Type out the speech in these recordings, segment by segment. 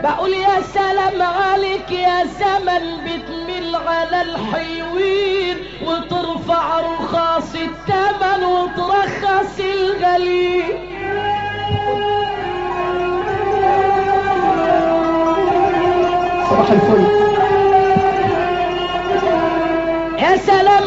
بقول يا سلام عليك يا زمن بتميل على الحيوين وترفع رخاص التمن وترخص الغليل صباح الفل يا سلام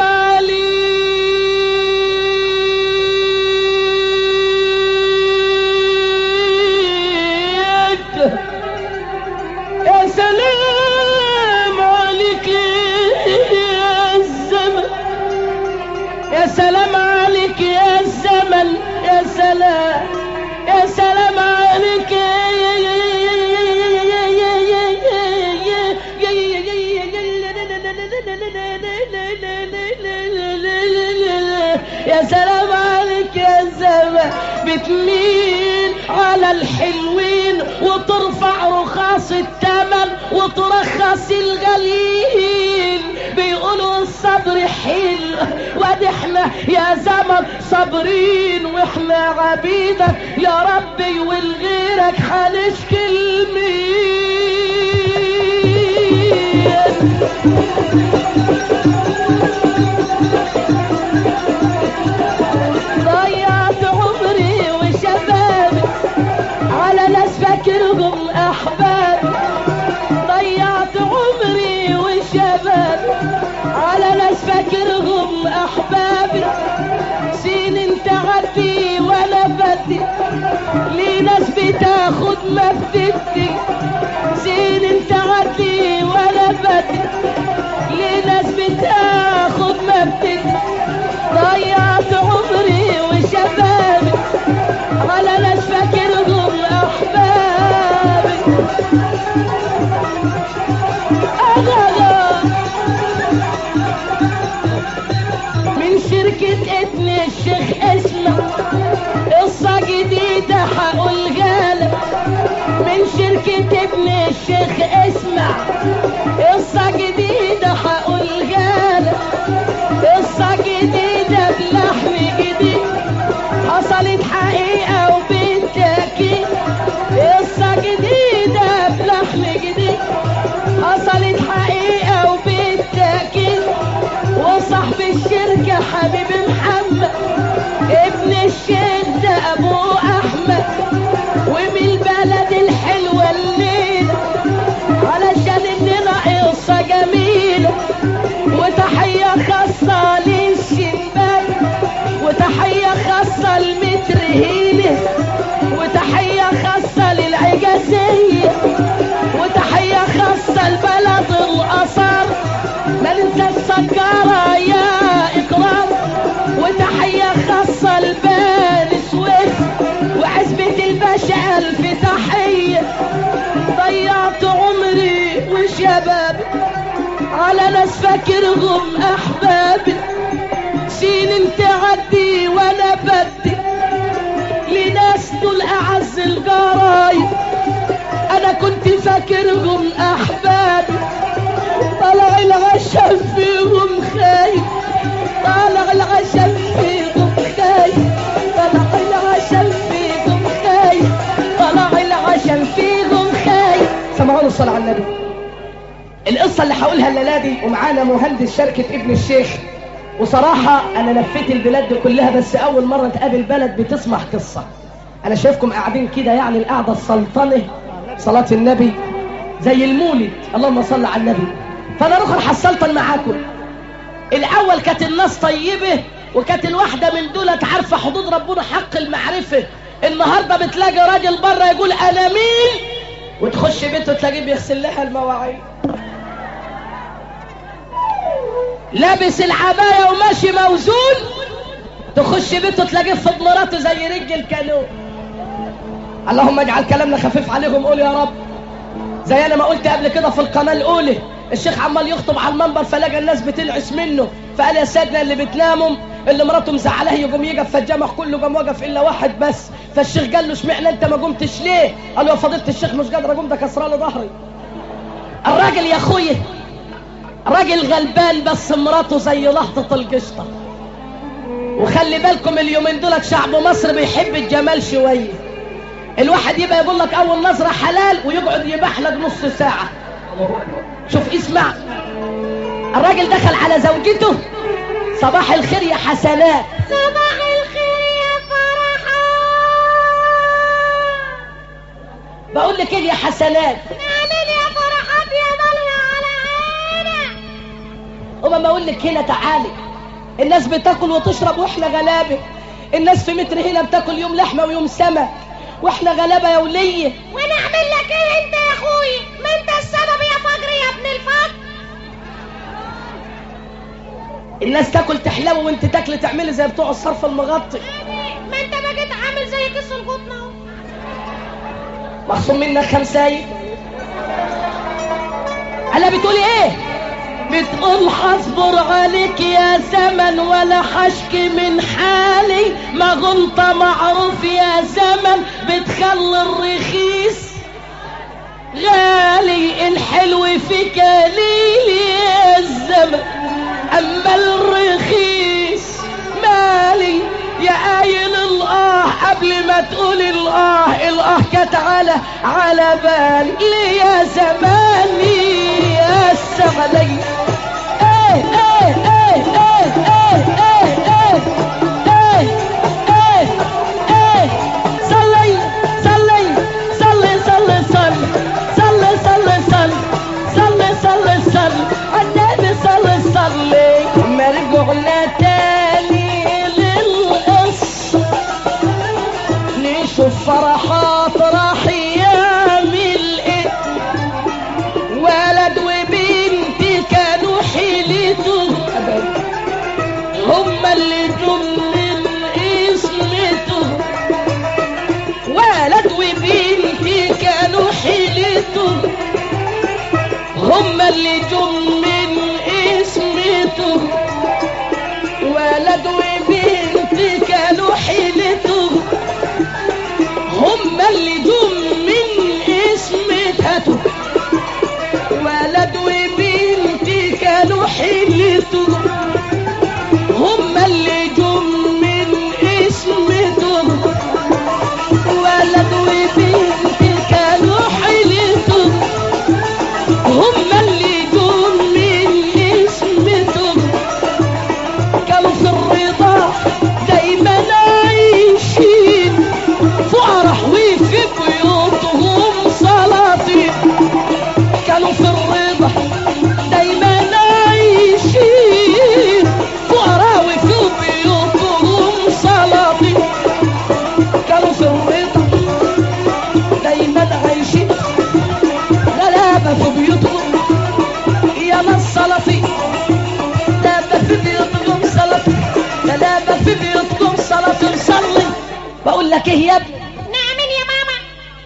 عليك يا سلام عليك يا الزمن يا سلام عليك يا الزمن يا سلام يا سلام عليك يا سلام عليك يا الزمن بتميل على الحلوين وترفع رخاص التمن وترخص الغليل بيقولوا الصبر حلو وادي احنا يا زمن صابرين واحنا عبيدك يا ربي ولغيرك هنشكي لمين ضيعت عمري وشبابي على ناس فاكرهم احبابي ضيعت عمري وشبابي على ناس فاكرهم احبابي سنين تعدي وانا بدي لي ناس بتاخد ما بتدي سنين تعدي وانا بدي لي ناس بتاخد ما بتدي ضيعت عمري وشبابي على ناس فاكرهم احبابي أغلى من شركة ابن الشيخ اسمع قصة جديدة هقولها لك من شركة ابن الشيخ اسمع قصة جديدة هقولها لك قصة جديدة بلحم جديد حصلت حقيقة وبالتأكيد قصة جديدة بلحم جديد حصلت حقيقة وبالتأكيد وصاحب الشركة حبيبي محمد ابن الشيخ ده ابو احمد ومن البلد الحلوة الليلة علشان اننا قصة جميلة وتحية خاصة للشباب وتحية خاصة لمتر هيلة وتحية خاصة للعجازية وتحية خاصة لبلد الأصل ما ننسى السكارة يا إكرام وتحية خاصة لبني سويس وعزبة الباشا ألف تحية ضيعت عمري وشبابي على ناس فاكرهم أحبابي سنين تعدي وأنا بدي لناس دول أعز الجرايد أنا كنت فاكرهم أحبابي طلع العشم فيهم خايف طلع العشم فيهم خايف طلع العشم فيهم خايف طلع العشم فيهم خايف سمعوا الصلاة على النبي القصة اللي هقولها الليلة دي ومعانا مهندس شركة ابن الشيخ وصراحة أنا لفيت البلاد دي كلها بس أول مرة تقابل بلد بتسمع قصة أنا شايفكم قاعدين كده يعني القعدة السلطنة صلاة النبي زي المولد اللهم صل على النبي فأنا رخر حسلطن معاكم الأول كانت الناس طيبة وكانت الواحدة من دولت عارفة حدود ربنا حق المعرفة النهاردة بتلاقي راجل بره يقول أنا مين وتخش بيته تلاقيه بيغسل لها المواعين لابس العباية وماشي موزون تخش بيته تلاقيه في مراته زي رج الكانون اللهم اجعل كلامنا خفيف عليهم قول يا رب زي انا ما قلت قبل كده في القناة الاولى الشيخ عمال يخطب على المنبر فلقى الناس بتنعس منه فقال يا سيدنا اللي بتناموا اللي مراته مزعلاه يقوم يقف فالجمع كله قام وقف الا واحد بس فالشيخ قال له اشمعنى انت ما قمتش ليه قال له يا فضيله الشيخ مش قادر اقوم ده كسران لي ظهري الراجل يا اخويا راجل غلبان بس مراته زي لهطة القشطة وخلي بالكم اليومين دولت شعب مصر بيحب الجمال شوية الواحد يبقى يقول لك اول نظرة حلال ويقعد يباح لك نص ساعة شوف اسمع الراجل دخل على زوجته صباح الخير يا حسنات صباح الخير يا فرحة بقول لك ايه يا حسنات نعمل يا فرحات يا ضلع على عينك وما ما اقول لك هنا تعالي الناس بتاكل وتشرب واحنا غلابه الناس في متر هنا بتاكل يوم لحمه ويوم سمك واحنا غلابه يا وليه ونعمل لك ايه انت يا اخوي ما انت السبب يا فجر يا ابن الفجر الناس تاكل تحلو وانت تاكلي تعملي زي بتوع الصرف المغطي ما انت بقيت عامل زي كيس القطن اهو مخصوم منك خمساية انا بتقولي ايه بتقول حصبر عليك يا زمن ولا حشكي من حالي ما غلطة معروف يا زمن بتخلي الرخيص غالي الحلو فيك قليل يا الزمن اما الرخيص مالي يا قايل الاه قبل ما تقول الاه الاه كانت على على بالي ليه يا زماني يا السعلي ايه ايه ايه ايه ايه ايه ايه ايه ايه صلي صلي صلي صلي صلي صلي صلي صلي صلي صلي صلي النبي صلي صلي مرجعنا تاني للقصة نشوف فرحات راح يعمل ايه ولد وبنت كانوا حيلته هما اللي جم من اسمته ولد وبنت كانوا حيلته هما اللي جم من اسمته ولد وبنت كانوا حيلته هما اللي جم من اسمته ولد وبنت كانوا حيلته هما اللي جم من اسمته ولد وبنت كانوا حيلته هما اللي جم من اسمته كانوا في الرضا دايما عايشين فرح وفي بيوتهم سلاطين كانوا في الرضا دايما عايشين فرح وفي بيوتهم سلاطين كانوا في الرضا دايما عايشين غلابة في بيوتهم يا من سلاطين غلابة في بيوتهم سلاطين غلابة في بيوتهم سلاطين صلي بقول لك ايه يا ابني نعمل يا ماما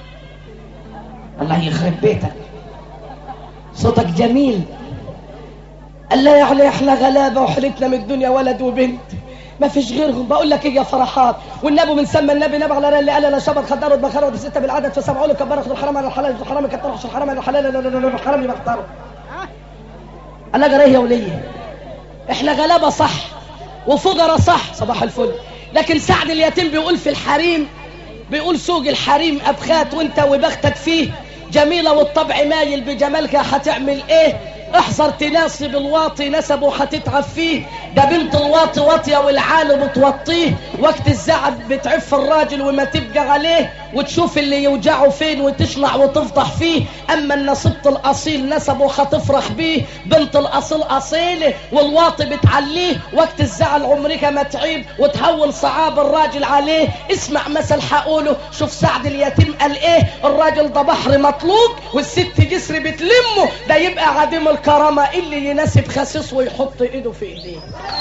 الله يخرب بيتك صوتك جميل قال لا يعني احنا غلابة وحلتنا من الدنيا ولد وبنت ما فيش غيرهم بقول لك ايه يا فرحات والنبي من سمى النبي نبي على اللي قال انا شبر خدار وبخار بستة بالعدد فسبعوا له كبر اخذ الحرام على الحلال الحرام كتر عشر الحرام على الحلال لا لا لا لا الحرام يبقى اختاره قال لك ايه يا وليه احنا غلابة صح وفقراء صح صباح الفل لكن سعد اليتيم بيقول في الحريم بيقول سوق الحريم ابخات وانت وبختك فيه جميلة والطبع مايل بجمالك هتعمل ايه احذر تناسب الواطي نسبه هتتعب فيه ده بنت الواطي واطية والعالم بتوطيه وقت الزعل بتعف الراجل وما تبقى عليه وتشوف اللي يوجعه فين وتشنع وتفضح فيه اما النصيبة الاصيل نسبه هتفرح بيه بنت الاصيل اصيلة والواطي بتعليه وقت الزعل عمرك ما تعيب وتهون صعاب الراجل عليه اسمع مثل حقوله شوف سعد اليتيم قال ايه الراجل ده بحر مطلوق والست جسر بتلمه ده يبقى عديم الكرامة اللي يناسب خسيس ويحط ايده في ايديه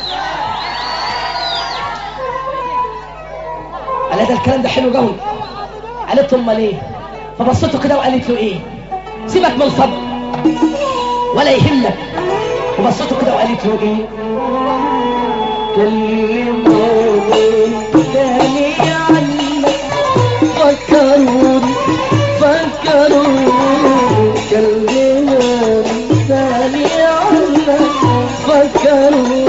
قال ده الكلام ده حلو قوي قالت له امال ايه فبصته كده وقالت له ايه سيبك من الفضل ولا يهمك وبصته كده وقالت له ايه كلموني تاني عنك فكروني فكروني كلموني تاني عنك فكروني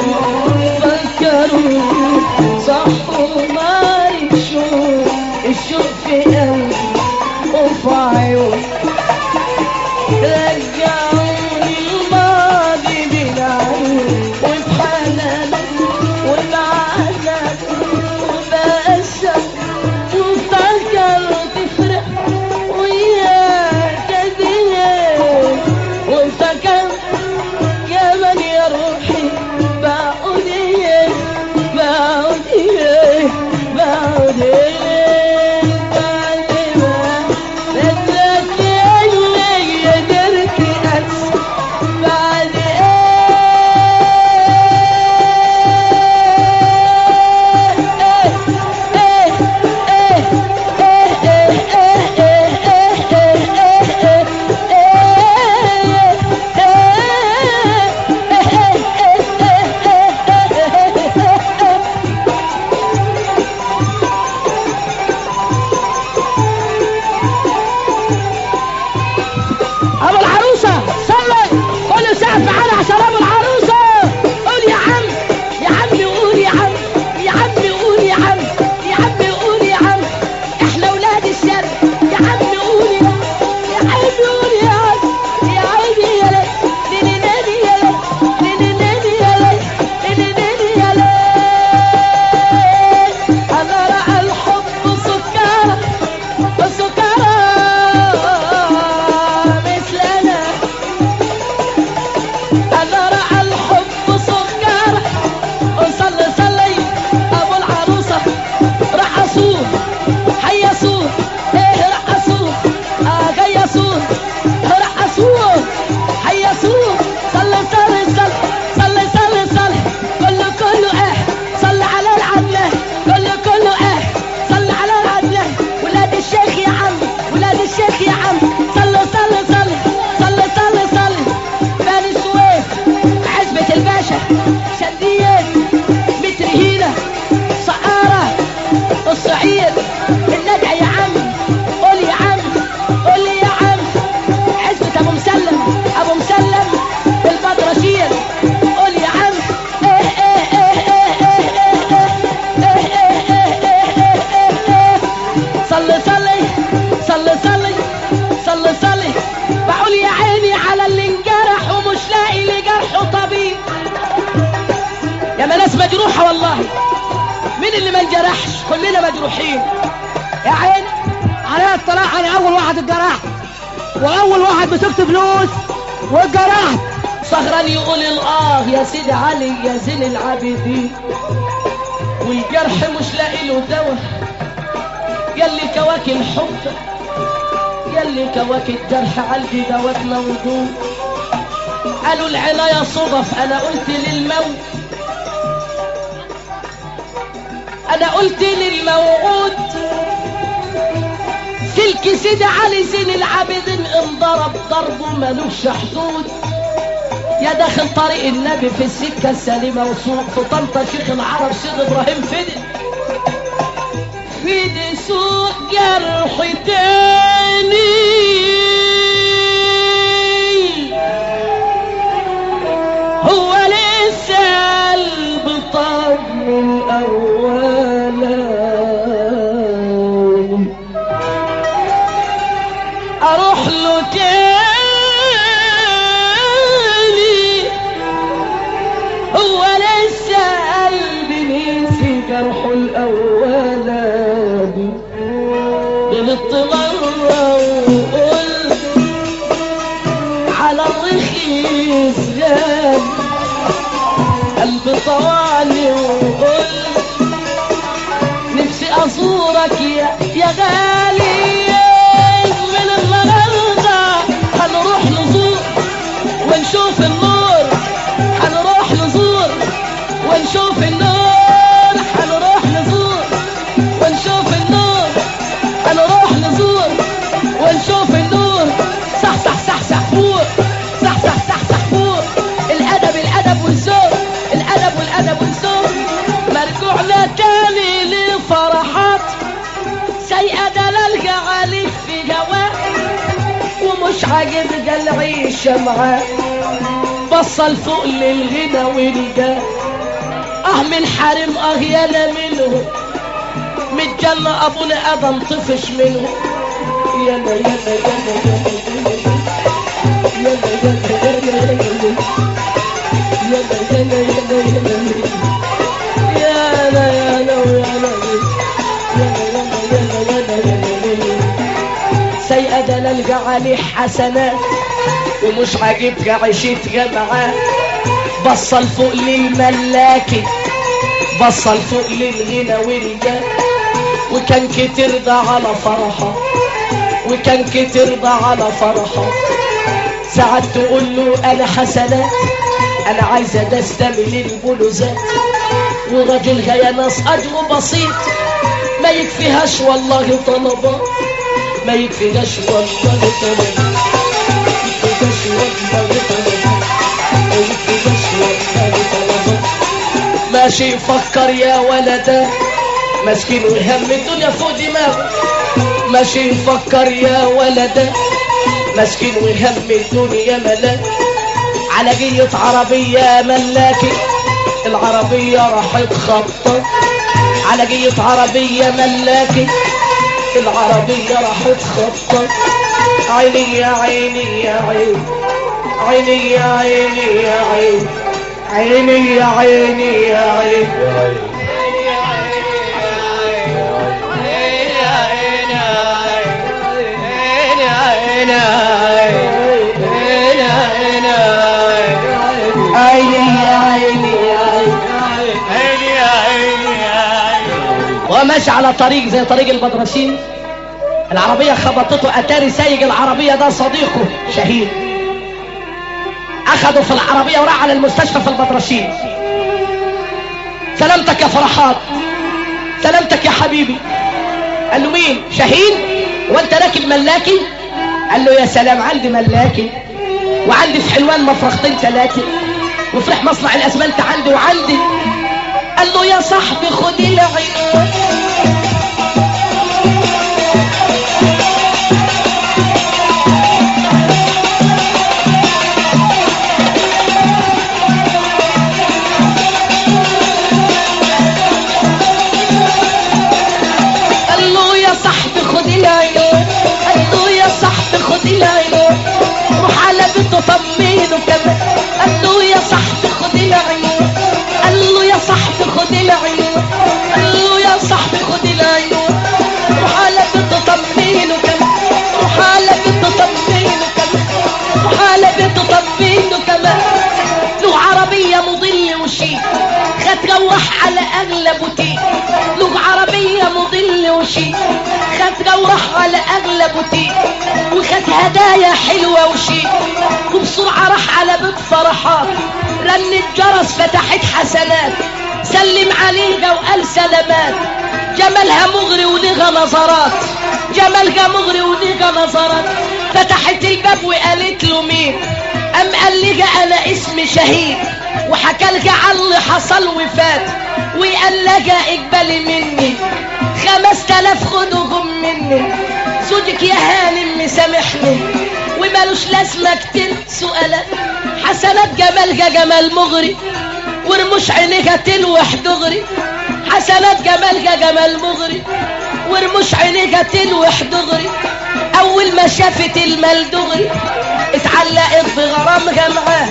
فكروني صحوا ما الشوق الشوق في قلبي مين اللي ما انجرحش كلنا مجروحين يا عين عليا الصراحة أنا أول واحد اتجرحت وأول واحد مسكت فلوس واتجرحت سهران يقول الآه يا سيدي علي يا زين العابدين والجرح مش لاقي له دواء يلي كواكب الحب يلي كواكب الجرح عندي دوات موجود قالوا العناية صدف أنا قلت للموت أنا قلت للموعود سلك سيدي علي زين العابدين انضرب ضربه ملوش حدود يا داخل طريق النبي في السكة السليمة وسوق في طنطا شيخ العرب سيد إبراهيم فدي فدي سوق جرح تاني هو لسه قلب طمن أولا اروح له تاني هو لسه قلبي نسي جرحه الاولاني غلطت مره وقلت على الرخيص غالي قلبي طوالي وقلت نفسي ازورك يا يا غالي من النهارده هنروح نزور ونشوف النور هنروح نزور ونشوف النور هنروح نزور ونشوف النور هنروح نزور ونشوف النور صح صح صح صح فوق صح صح صح صح فوق الادب الادب والذوق الادب والادب والذوق مرجوعنا تاني للفرحات سيئة دلال عليك في جواه ومش عاجب العيشة معاه بصل فوق للغنى والجاه اه من حرم اه يانا منه متجنة ابونا ادم طفش منه يلا يلا يلا يلا يلا يلا يلا يلا يلا يلا يلا يلا سيئة ده نلقى عليه حسنات ومش عاجبك عيشتك معاه بصل فوق للملاكي بصل فوق للغنى والجاه وكان كتير ده على فرحة وكان كتير ده على فرحة ساعات تقول له انا حسنات انا عايزة ده استعمل البلوزات وراجلها يا ناس اجره بسيط ما يكفيهاش والله طلبات ما يكفيهاش والله طلبات ما يكفيهاش والله طلبات ما يكفيهاش والله طلبات ماشي يفكر يا ولدا مسكين وهم الدنيا فوق دماغه ماشي يفكر يا ولدا مسكين وهم الدنيا ملاك على جية عربية ملاكي العربية راحت خبطة على جية عربية ملاكي العربية راحت خبطة عيني يا عيني يا عيني عيني يا عيني يا عيني عيني يا عيني يا عيني عيني يا عيني يا عيني وماشي على طريق زي طريق البدرشين العربية خبطته أتاري سايق العربية ده صديقه شهيد أخده في العربية وراح على المستشفى في البدرشين سلامتك يا فرحات سلامتك يا حبيبي قال له مين شهيد وانت راكب ملاكي قال له يا سلام عندي ملاكي وعندي في حلوان مفرختين ثلاثة وفرح مصنع الاسمنت عندي وعندي قال له يا صاحبي خد العين قال له يا صاحبي خد العيون قال له يا صاحبي خد العيون روح على بيته طمنه كمان قال له يا صاحبي خد العيون قال له يا صاحبي خد العيون قال له وشي خد وراح على اغلى بوتيك وخد هدايا حلوة وشي وبسرعة راح على بيت فرحات رن الجرس فتحت حسنات سلم عليها وقال سلامات جمالها مغري وليها نظرات جمالها مغري وليها نظرات فتحت الباب وقالت له مين ام قال لها انا اسمي شهيد وحكى لها على اللي حصل وفات وقال لها اقبلي مني خمس تلاف خدوهم مني زوجك يا هانم مسامحني ومالوش لازمة كتير سؤالات حسنات جمالها جمال مغري ورموش عينيها تلوح دغري حسنات جمالها جمال مغري ورموش عينيها تلوح دغري اول ما شافت المال دغري اتعلقت بغرامها معاه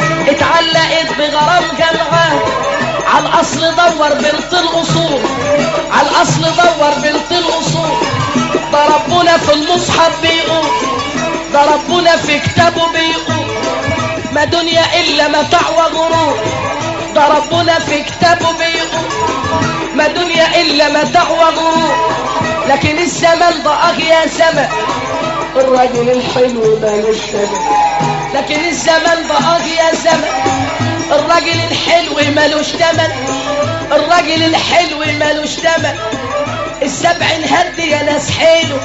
اتعلقت بغرامها معاه على الاصل دور بنت الاصول على الاصل دور بنت الاصول ده ربنا في المصحف بيقول ده ربنا في كتابه بيقول ما دنيا الا متاع وغرور ده ربنا في كتابه بيقول ما دنيا الا متاع وغرور لكن الزمن ضاق يا زمن الراجل الحلو مالوش ثمن لكن الزمن ضاق يا زمن الراجل الحلو مالوش ثمن الراجل الحلو مالوش ثمن السبع انهد يا ناس حلو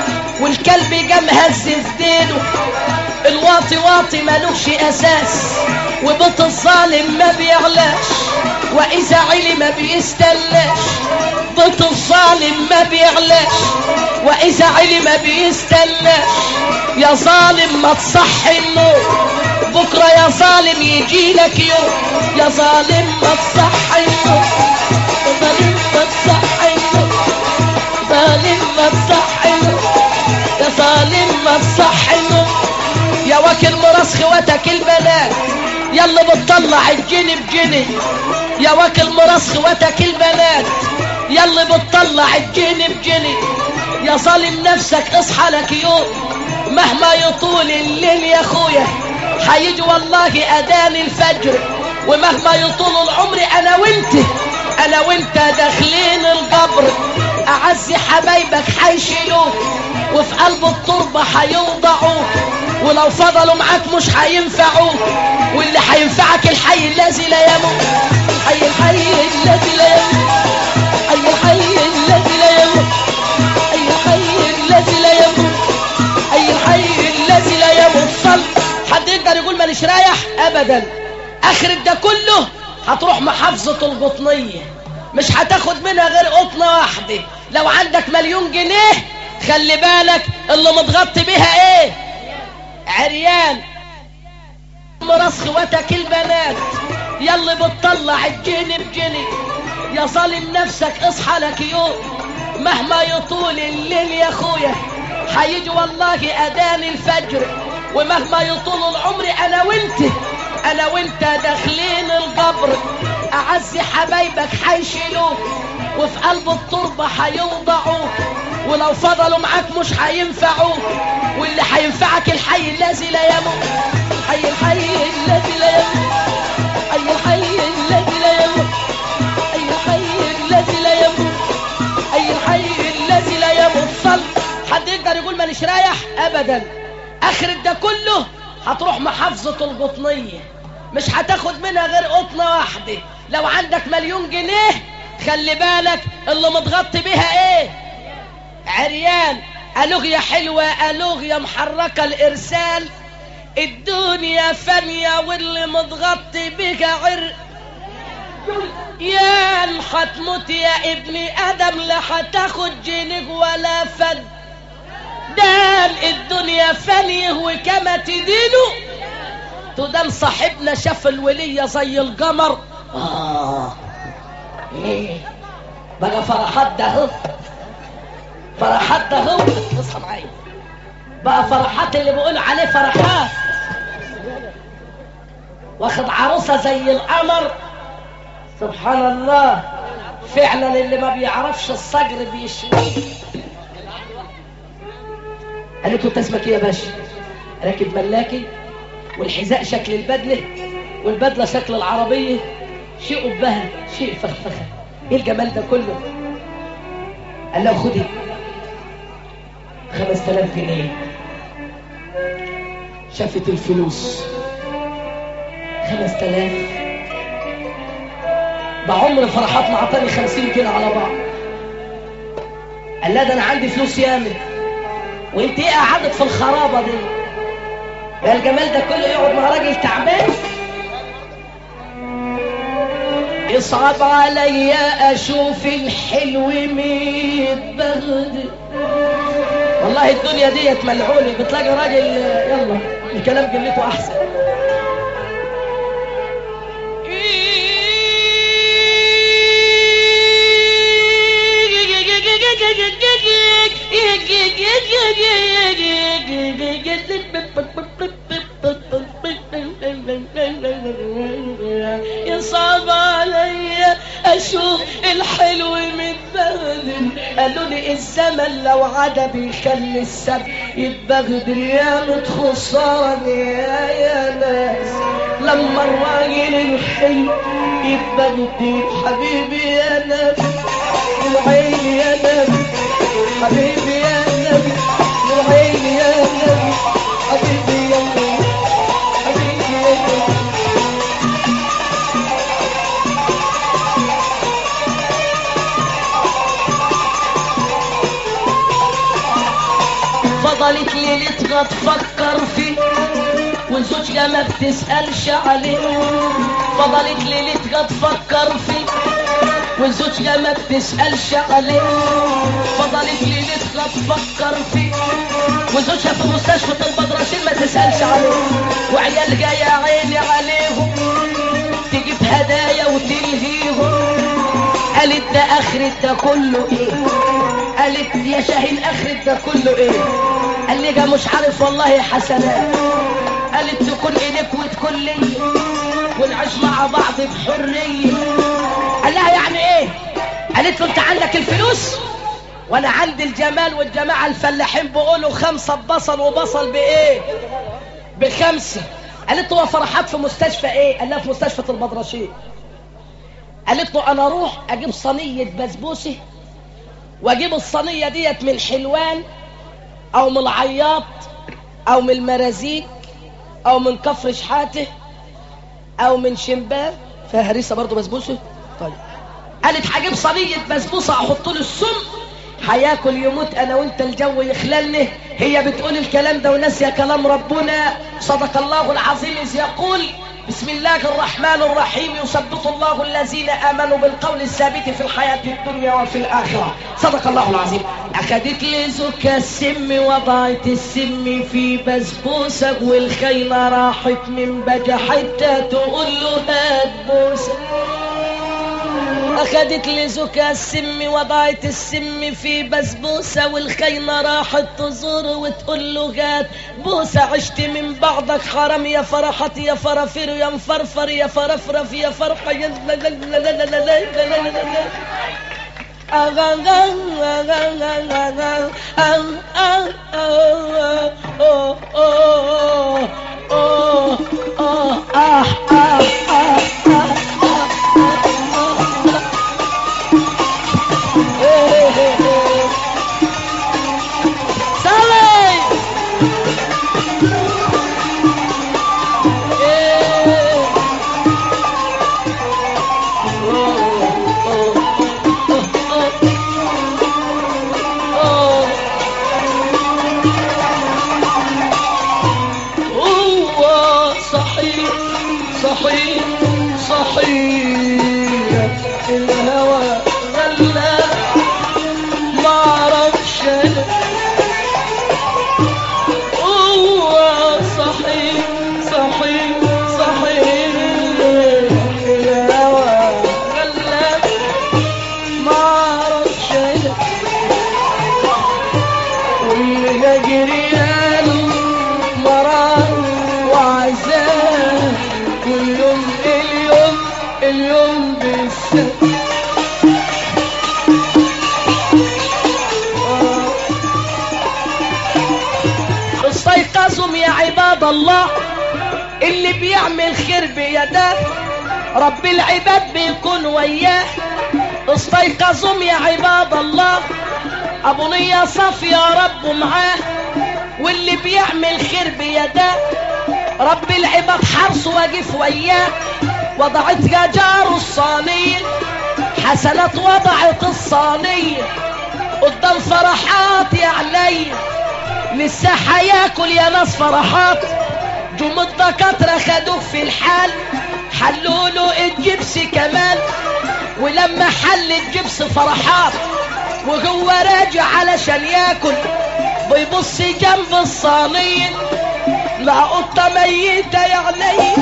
والكلب جام هز في دينه الواطي واطي مالوش اساس وبيت الظالم ما بيعلاش واذا علي ما بيستناش بيت الظالم ما بيعلاش واذا علي ما بيستناش يا ظالم ما تصحي النور بكره يا ظالم يجي لك يوم يا ظالم ما تصحي النور يا ظالم ما تصحي النور ظالم ما تصحي النور يا ظالم ما تصحي النور يا واكل مراس خواتك البنات يلا بتطلع الجني بجني يا واكل مراس خواتك البنات يلا بتطلع الجني بجني يا ظالم نفسك اصحى لك يوم مهما يطول الليل يا اخويا حيجي والله اذان الفجر ومهما يطول العمر انا وانت انا وانت داخلين القبر اعز حبايبك حيشيلوك وفي قلب التربة حيوضعوك ولو فضلوا معاك مش حينفعوك واللي حينفعك الحي الذي لا يموت حي الحي الذي لا يموت حي الحي الذي لا يموت حي الحي الذي لا يموت حي الحي الذي لا يموت صل حد يقدر يقول مانيش رايح ابدا اخر ده كله هتروح محافظة القطنية مش هتاخد منها غير قطنة واحدة لو عندك مليون جنيه خلي بالك اللي متغطي بيها ايه عريان مراس خواتك البنات يلا بتطلع الجني بجني يا ظالم نفسك اصحى لك يوم مهما يطول الليل يا اخويا حيجي والله اذان الفجر ومهما يطول العمر انا وانت انا وانت داخلين القبر اعز حبايبك حيشيلوك وفي قلب التربة حيوضعوك ولو فضلوا معاك مش حينفعوك واللي حينفعك الحي الذي لا يموت حي الحي الذي لا يموت حي الحي الذي لا يموت حي الحي الذي لا يموت حي الحي الذي لا يموت صل حد يقدر يقول مانيش رايح ابدا اخر ده كله هتروح محافظة القطنية مش هتاخد منها غير قطنة واحدة لو عندك مليون جنيه خلي بالك اللي متغطي بيها ايه عريان ألغية حلوة ألغية محركة الإرسال الدنيا فانية واللي متغطي بيها عر يا هتموت يا ابني ادم لا هتاخد جنيه ولا فد دام الدنيا فانية وكما تدينه تدام صاحبنا شاف الولية زي القمر آه. إيه. بقى فرحات ده هو فرحات ده هو اصحى معايا بقى فرحات اللي بيقول عليه فرحات واخد عروسة زي القمر سبحان الله فعلا اللي ما بيعرفش الصقر بيشويه قالت له انت اسمك ايه يا باشا راكب ملاكي والحذاء شكل البدله والبدله شكل العربيه شيء أبها شيء فخفخه ايه الجمال ده كله قال له خدي 5000 جنيه شافت الفلوس 5000 بعمر فرحات ما عطاني 50 كده على بعض قال لا ده انا عندي فلوس ياما وانت ايه قعدت في الخرابه دي ده الجمال ده كله يقعد مع راجل تعبان يصعب عليا اشوف الحلو متبغدل والله الدنيا ديت ملعونة بتلاقي راجل يلا الكلام قلته احسن يصعب عليا اشوف الحلو متبهدل قالوا لي الزمن لو عدا بيخلي السب يتبهدل يا متخسران يا يا ناس لما الراجل الحلو يتبهدل حبيبي يا نبي العين يا نبي حبيبي يا نبي العين يا نبي حبيبي يا نبي حبيبي يا نبي فضلت ليلتها تفكر فيه وزوجها ما بتسألش عليه فضلت ليلتها تفكر فيه وزوجها ما بتسألش عليه فضلت ليلتها تفكر فيه وزوجها في مستشفى البدرشين ما تسألش عليه وعيال جاية عيني عليهم تجيب هدايا وتلهيهم قالت ده اخرة ده كله ايه قالت يا شاهين اخرة ده كله ايه قال لي ده مش عارف والله يا حسنات قالت تكون ايديك وتكون لي ونعيش مع بعض بحرية قال لها يعني ايه قالت له انت عندك الفلوس وانا عندي الجمال والجماعة الفلاحين بيقولوا خمسة ببصل وبصل بايه بخمسة قالت له فرحات في مستشفى ايه قال لها في مستشفى البدرشين قالت له انا اروح اجيب صينية بسبوسة واجيب الصينية ديت من حلوان او من العياط او من المرازيق او من كفر شحاته او من شمباب فيها هريسة برضو بسبوسة طيب قالت هجيب صينية بسبوسة احط له السم هياكل يموت انا وانت الجو يخللني هي بتقول الكلام ده وناسيه كلام ربنا صدق الله العظيم اذ يقول بسم الله الرحمن الرحيم يثبت الله الذين امنوا بالقول الثابت في الحياه الدنيا وفي الاخره صدق الله العظيم اخذت لي زكا السم وضعت السم في بسبوسه والخيمه راحت من بجا حتى تقول له هات بوسه اخدت لي زكا السم وضعت السم في بسبوسة والخيمة راحت تزور وتقول له جات بوسة عشت من بعضك حرام يا فرحت يا فرافير يا مفرفر يا فرفرف يا فرحة يا لا لا لا لا لا لا لا لا لا لا لا. آغا غا غا غا غا غا غا. آه آه آه آه آه آه آه آه آه آه Sally! هو صحيح صحيح صحيح الهوى غلى ما اعرفش انا هو صحيح صحيح صحيح الهوى غلى ما اعرفش انا واللي جريان مرار وعذاب كل يوم اليوم اليوم بالسنة استيقظوا يا عباد الله اللي بيعمل خير بيداه رب العباد بيكون وياه استيقظوا يا عباد الله ابو نية صافي يا رب معاه واللي بيعمل خير بيداه رب العباد حرص واقف وياه وضعت جار الصانية حسنات وضعت الصانية قدام فرحات يا علي لسه هياكل يا ناس فرحات جم الدكاترة خدوه في الحال حلوا له الجبس كمان ولما حل الجبس فرحات وهو راجع علشان ياكل بيبص جنب الصينية لقى قطة ميتة يا علي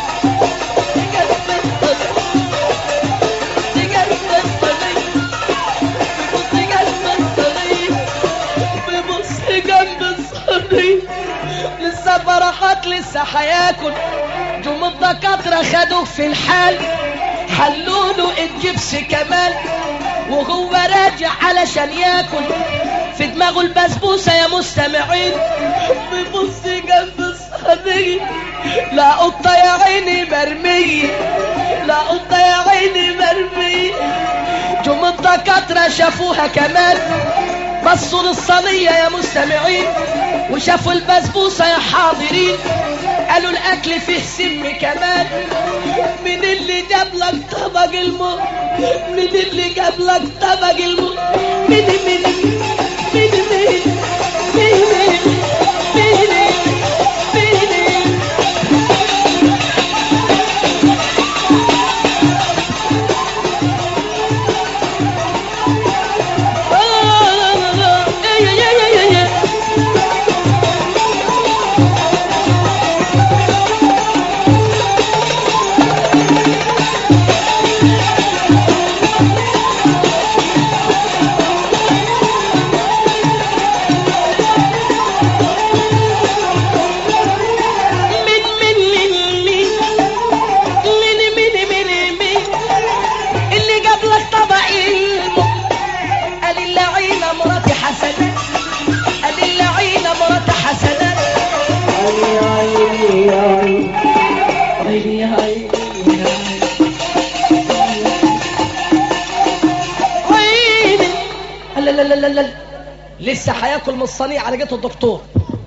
بيبص جنب الصينية لسه فرحات لسه هياكل جم الدكاترة خدوه في الحال حلوا له الجبس كمان وهو راجع علشان ياكل في دماغه البسبوسة يا مستمعين بيبص جنب الصينية لا قطة يا عيني مرمية لا قطة يا عيني مرمية جم الدكاترة شافوها كمان بصوا للصينية يا مستمعين وشافوا البسبوسة يا حاضرين قالوا الأكل فيه سم كمان من اللي جاب لك طبق الموت من اللي جاب لك طبق الموت من من من من من من من من من من من من من من من من اللي جاب لك طبق الموت قال اللعينة مراتي حسنات قال اللعينة مراتي حسنات عيني عيني عيني عيني عيني لا لا لا لا لا لسه هياكل من الصينية على جيت الدكتور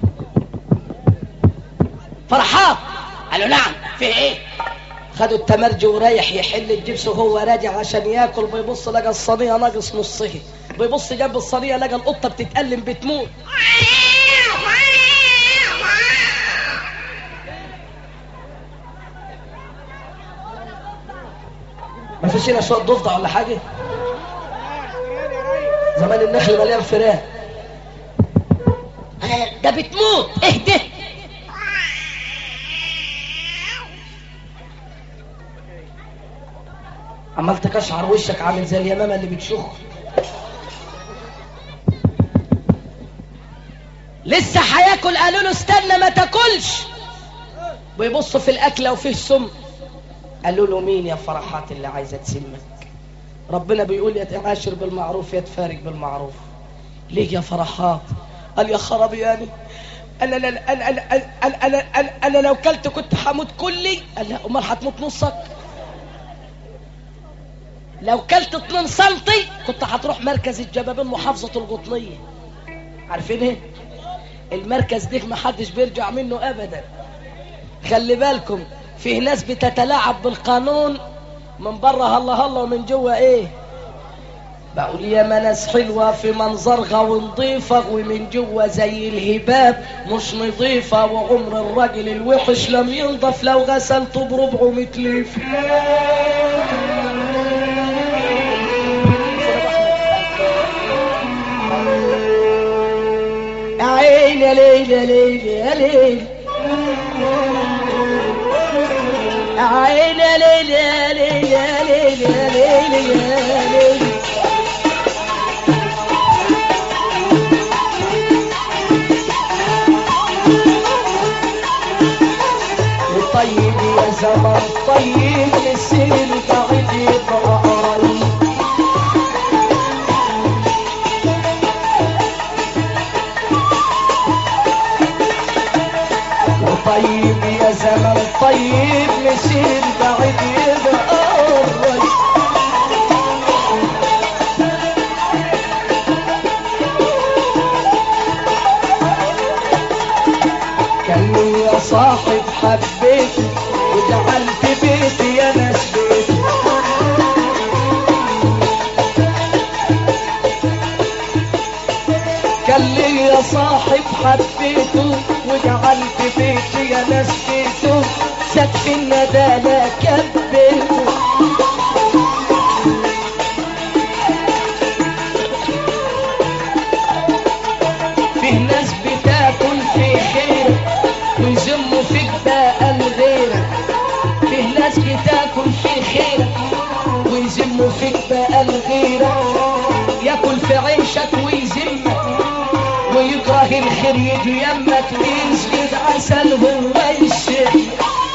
فرحان قالوا نعم في ايه خدوا التمرجي ورايح يحل الجبس وهو راجع عشان ياكل بيبص لقى الصينيه ناقص نصها بيبص جنب الصينيه لقى القطه بتتألم بتموت ما فيش هنا شويه ضفدع ولا حاجه زمان النخل مليان فراخ ده بتموت اهدى عمال تكشعر وشك عامل زي اليمامه اللي بتشخ لسه هياكل قالوا له استنى ما تاكلش بيبصوا في الاكله وفيه سم قالوا له مين يا فرحات اللي عايزه تسمك ربنا بيقول يا تعاشر بالمعروف يا تفارق بالمعروف ليه يا فرحات قال يا خرابياني انا انا انا انا انا, أنا, أنا, أنا لو كلت كنت هموت كلي قال لا امال هتموت نصك لو كلت 2 سنتي كنت هتروح مركز الجبابين محافظة القطنية عارفين ايه المركز ده محدش بيرجع منه ابدا خلي بالكم فيه ناس بتتلاعب بالقانون من بره هلا هلا ومن جوه ايه بقول يا ما ناس حلوة في منظرها ونضيفة ومن جوه زي الهباب مش نظيفة وعمر الراجل الوحش لم ينضف لو غسلته بربعه متليف يا عين يا ليل يا ليل يا ليل يا عين يا ليل يا ليل يا ليل يا ليل يا ليل طيب يا زمن طيب السن بعيد يبقى قريب طيب يا زمن طيب مسير بعيد يبقى قريب صاحب حبيته وجعلت بيتي يا ناس بيتي كان لي يا صاحب حبيته وجعلت بيتي يا ناس بيته سقف الندالة كبيته فيه ناس بتاكل في خيرك ويذموا فيك بقى الغيرك فيه ناس بتاكل في خيرك ويذموا فيك بقى الغيرك ياكل في عيشك ويذمك ويكره الخير يجي يمك يسجد عسل هو يشم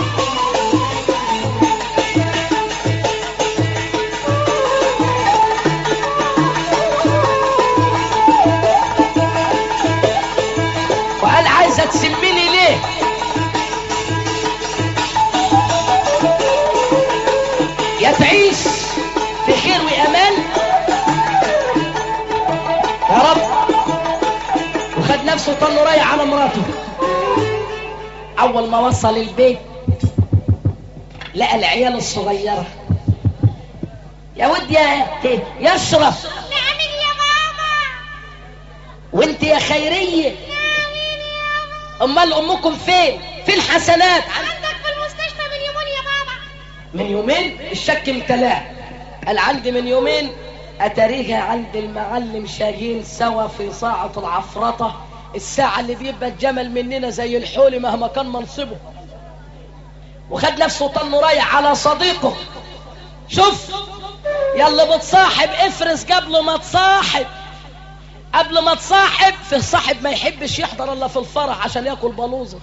وقال عايزه تسميني ليه يا تعيش في خير وامان يا رب وخد نفسه طلوا رايح على مراته اول ما وصل البيت لقى العيال الصغيره يا ود يا يشرف نعم يا بابا وانت يا خيريه امال امكم فين فين حسنات عندك في المستشفى من يومين يا بابا من يومين الشك امتلاه قال عندي من يومين اتاريها عند المعلم شاهين سوا في ساعة العفرطة الساعة اللي بيبقى الجمل مننا زي الحول مهما كان منصبه وخد نفسه طن رايح على صديقه شوف يلا بتصاحب افرس قبل ما تصاحب قبل ما تصاحب في صاحب ما يحبش يحضر الا في الفرح عشان ياكل بلوزه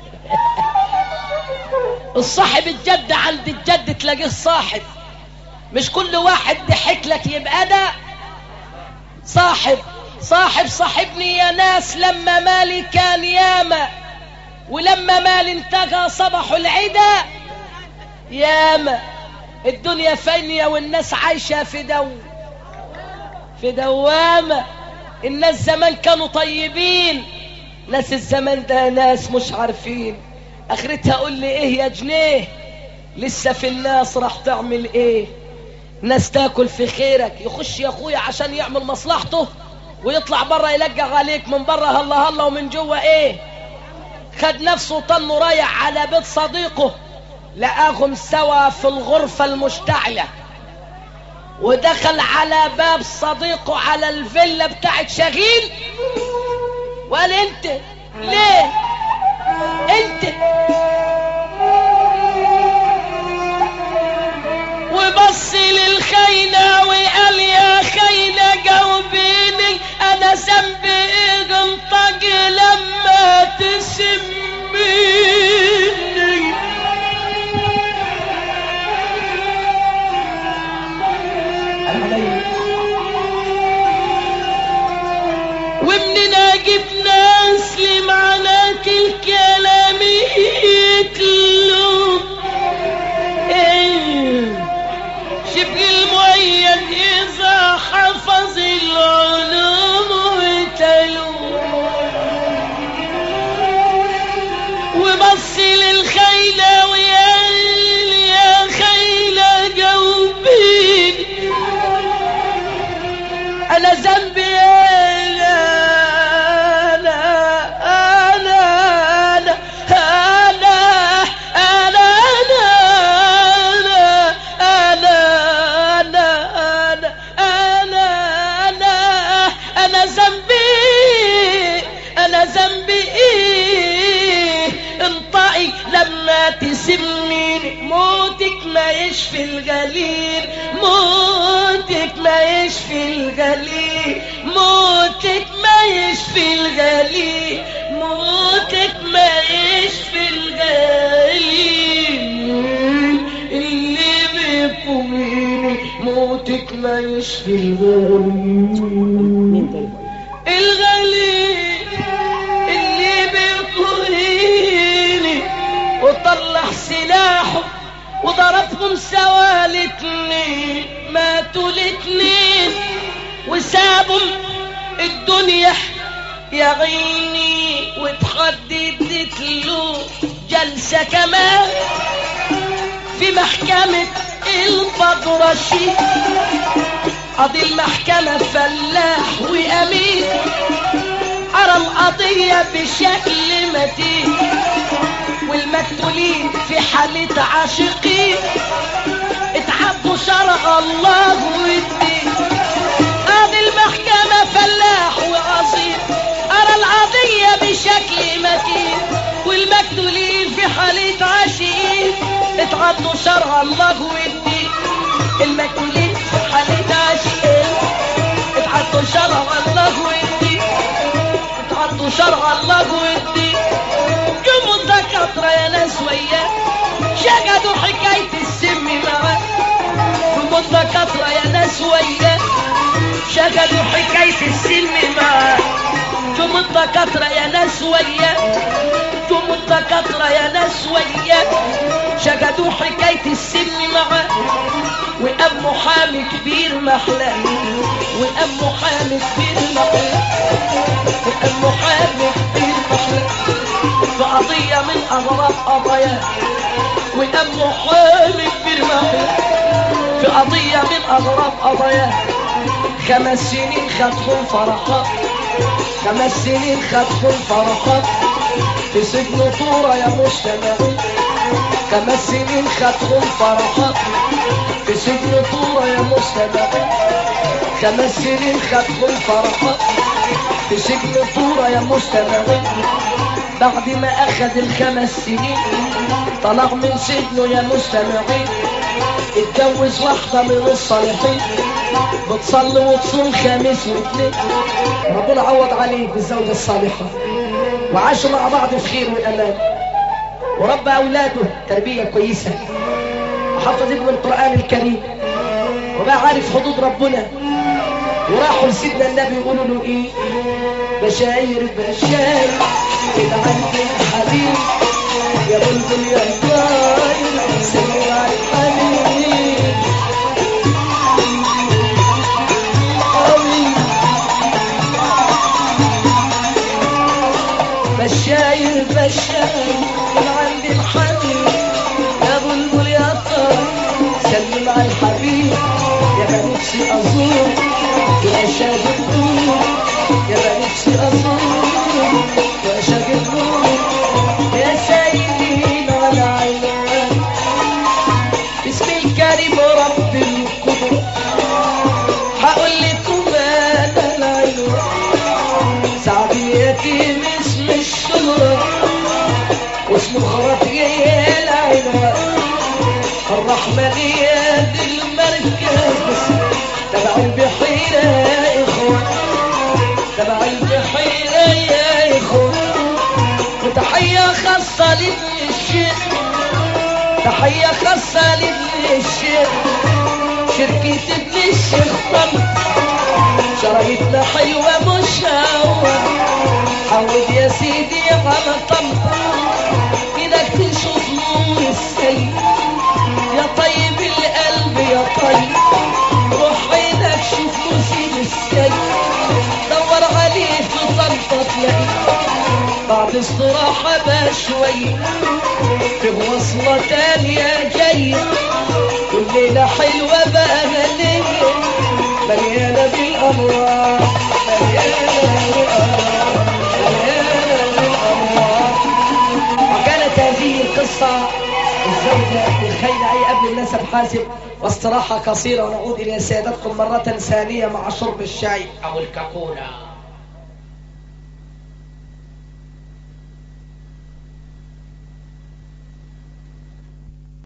الصاحب الجد عند الجد تلاقيه صاحب مش كل واحد ضحك لك يبقى ده صاحب صاحب صاحبني يا ناس لما مالي كان ياما ولما مالي انتهى صبح العدا ياما الدنيا فانية والناس عايشة في دو في دوامة الناس زمان كانوا طيبين ناس الزمان ده ناس مش عارفين اخرتها قول لي ايه يا جنيه لسه في الناس راح تعمل ايه ناس تاكل في خيرك يخش يا اخويا عشان يعمل مصلحته ويطلع بره يلقى عليك من بره هلا هلا ومن جوه ايه خد نفسه طنه رايح على بيت صديقه لقاهم سوا في الغرفة المشتعلة ودخل على باب صديقه على الفيلا بتاعت شغيل وقال انت ليه انت وبص للخينة وقال يا خينة جاوبيني انا ذنبي ايه انطق لما تسميني ومنين اجيب ناس لمعناك الكلام يتلو ايه شبه المؤيد اذا حفظ العلوم وتلو وبص للخيلة ويا يا خيلة جاوبيني انا ذنبي ايه انا انا انا انا انا انا انا انا انا انا انا ذنبي انا ذنبي ايه انطقي لما تسميني موتك ما يشفي الغليل موتك ما يشفي الغليل موتك ما يشفي الغليل موتك ما يشفي الغليل اللي بيقوميني موتك ما يشفي الغليل الغليل اللي بيقوميني وطلع سلاحه وضربهم سوا الاتنين ماتوا الاتنين وسابهم الدنيا يا عيني وتحددت له جلسة كمان في محكمة البدرشي قاضي المحكمة فلاح وأمين أرى القضية بشكل متين والمقتولين في حالة عاشقين اتعبوا شرع الله والدين قاضي المحكمة فلاح وأصيل أرى القضية بشكل متين والمقتولين في حالة عاشقين اتعدوا شرع الله والدين المقتولين في حالة عاشقين اتعدوا شرع الله والدين اتعدوا شرع الله والدين قوموا الدكاترة يا ناس وياه شقدوا حكاية السم معاه قوموا الدكاترة يا ناس وياه شغلوا حكاية السن معاه قوموا الدكاترة يا ناس وياه قوموا الدكاترة يا ناس وياه شغلوا حكاية السن معاه وقام محامي كبير محلى وقام محامي كبير محلى وقام محامي كبير محلى في قضية من أغراض قضايا وقام محامي كبير محلى في قضية من أغراض قضايا خمس سنين خدهم فرحات خمس سنين خدهم فرحات في سجن طورة يا مجتمعين خمس سنين خدهم فرحات في سجن طورة يا مجتمعين خمس سنين خدهم فرحات في سجن طورة يا مجتمعين بعد ما أخذ الخمس سنين طلع من سجنه يا مستمعين اتجوز واحدة من الصالحين بتصلي وتصوم خميس واثنين ربنا عوض عليه بالزوجة الصالحة وعاشوا مع بعض في خير وأمان وربى أولاده تربية كويسة وحفظ ابن القرآن الكريم وبقى عارف حدود ربنا وراحوا لسيدنا النبي يقولوا له ايه بشاير بشاير كده عندي حبيب يا بلبل يا طاير سمير على الحبيب حبيب بشاير بشاير كده عندي الحبيب يا بلبل يا طاير سلم على الحبيب يا ما نفسي ازور يا شاهد النور يا ما نفسي ازور يا شاهد النور يا سيدي على عينك بسم الكريم رب القدر هقول لكم انا العين سعد اليتيم اسم الشهرة واسمه خرطية العين الرحمن يا ذي المركز تبع البحيرة يا إخوان تبع البحيرة يا إخوان وتحية خاصة لابن الشيخ تحية خاصة لابن الشيخ شركة ابن الشيخ طم شرايطنا حلوة مش هوا عود يا سيدي على طنطا كده تشوف نور السيد يا طيب القلب يا طيب روح عينك شوف نسيب السيد دور عليه في طنطا تلاقيه بعد استراحة بشوية في وصلة تانية جاية والليلة حلوة بقى هنية مليانة بالأنوار مليانة بالأنوار مليانة بالأنوار وكانت هذه القصة الزوجة الخيلعي قبل النسب حاسب واستراحة قصيرة ونعود إلى سيادتكم مرة ثانية مع شرب الشاي أو الكاكولا